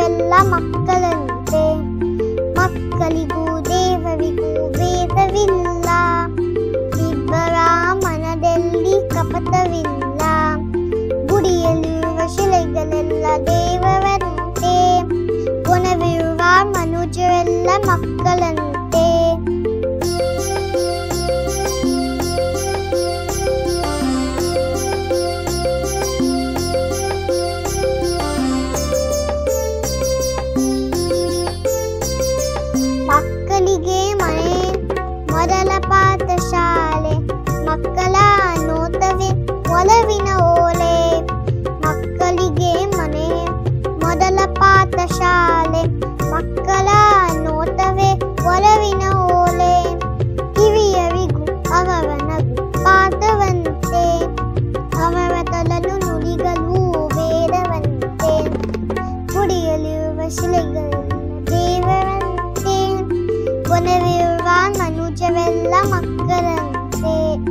ಮನುಜರೆಲ್ಲ ಮಕ್ಕಳಂತೆ ಮಕ್ಕಳಿಗೂ ದೇವರಿಗೂ ಭೇದವಿಲ್ಲ ಇಬ್ಬರ ಮನದಲ್ಲಿ ಕಪಟವಿಲ್ಲ ಗುಡಿಯಲ್ಲಿರುವ ಶಿಲೆಗಳೆಲ್ಲ ದೇವರಂತೆ ಗುಣವಿರುವ ಮನುಜರೆಲ್ಲ ಮಕ್ಕಳಂತೆ ಮಕ್ಕಳಿಗೆ ಮನೆ ಮೊದಲ ಪಾಠಶಾಲೆ ಮಕ್ಕಳ ನೋಟವೇ ಒಲವಿನ ಓಲೆ ಮಕ್ಕಳಿಗೆ ಮನೆ ಮೊದಲ ಪಾಠಶಾಲೆ ಮಕ್ಕಳ ನೋಟವೇ ಒಲವಿನ ಓಲೆ ಕಿವಿಯರಿಗೂ ಅವರ ನಗು ಪಾಠವಂತೆ ಅವರ ತಲನು ನುಡಿಗಳು ಬೇಡವಂತೆ ಗುಡಿಯಲ್ಲಿರುವ ಶಿಲೆಗಳೆಲ್ಲ ದೇವರಂತೆ ಕೊನೆವಿರುವ ಮನುಜವೆಲ್ಲ ಮಕ್ಕಳಂತೆ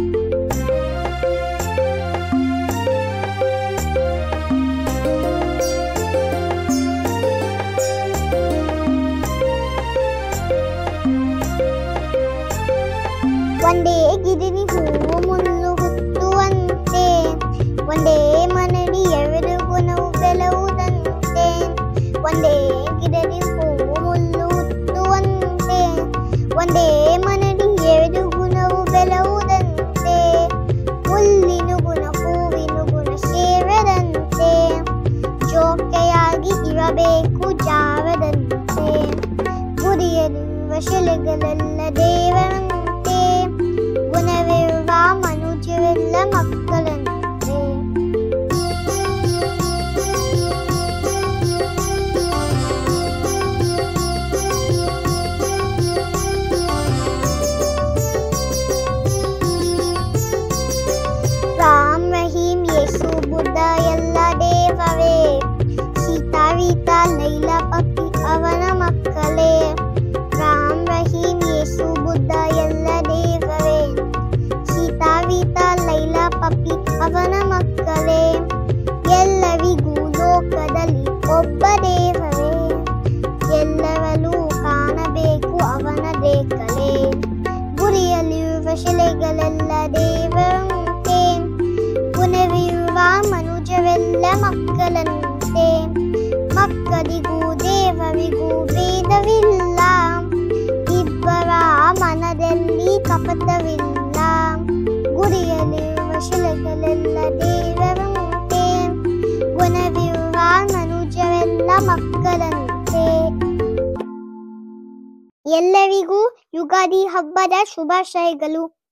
ಒಂದೇ ಗಿರಿನಿ ಹೂವು ಮುಳ್ಳು ಹುಟ್ಟುವಂತೆ ಒಂದೇ ಮನಡಿ ಎರಡು ಗುಣವು ಬೆಲವುದಂತೆ ಒಂದೇ ಗಿಡದಿ ಹೂವು ಮುಳ್ಳು ಹುಟ್ಟುವಂತೆ ಒಂದೇ ಮನಡಿ ಎರಡು ಗುಣವು ಬೆಲವುದಂತೆ ಹುಲ್ಲಿನ ಗುಣ ಹೂವಿನ ಗುಣ ಸೇರದಂತೆ ಜೋಕೆಯಾಗಿ ಇರಬೇಕು ಜಾರದಂತೆ ಗುರಿಯಲ್ಲಿರುವ ಶಿಲೆಗಳೆಲ್ಲ ದೇವರಂತೆ ಗುಣವಿರುವ ಮನುಜರೆಲ್ಲ ಮಕ್ಕಳಂತೆ ರಾಮ್ ರಹೀಂ ಯೇಸು ಬುದ್ಧ ಎಲ್ಲ ದೇವರೇ ಸೀತಾ ವೀತಾ ಲೈಲ ಪಕ್ಕಿ ಅವನ ಮಕ್ಕಳೇ ರಾಮ್ ರಹೀಂ ಯೇಸು ಬುದ್ಧ ಎಲ್ಲ ದೇವರೇ ಸೀತಾ ವೀತಾ ಲೈಲ ಪಪ್ಪಿ ಅವನ ಮಕ್ಕಳೇ ಎಲ್ಲರಿಗೂ ಲೋಕದಲ್ಲಿ ಒಬ್ಬ ದೇವರೇ ಎಲ್ಲರಲ್ಲೂ ಕಾಣಬೇಕು ಅವನ ದೇಕಲೆ ಗುರಿಯಲ್ಲಿರುವ ಶಿಲೆಗಳೆಲ್ಲ ದೇವರಂತೆ ಗುಣವಿರುವ ಮನುಜರೆಲ್ಲ ಮಕ್ಕಳಂತೆ ಮಕ್ಕಳಿಗೂ ದೇವರಿಗೂ ಭೇದವಿಲ್ಲ ಇಬ್ಬರ ಮನದಲ್ಲಿ ಕಪಟವಿಲ್ಲ ಗುರಿಯಲ್ಲಿರುವ ಶಿಲೆಗಳೆಲ್ಲ ದೇವರಂತೆ ಗುಣವಿರುವ ಮನುಜರೆಲ್ಲ ಮಕ್ಕಳಂತೆ ಎಲ್ಲರಿಗೂ ಯುಗಾದಿ ಹಬ್ಬದ ಶುಭಾಶಯಗಳು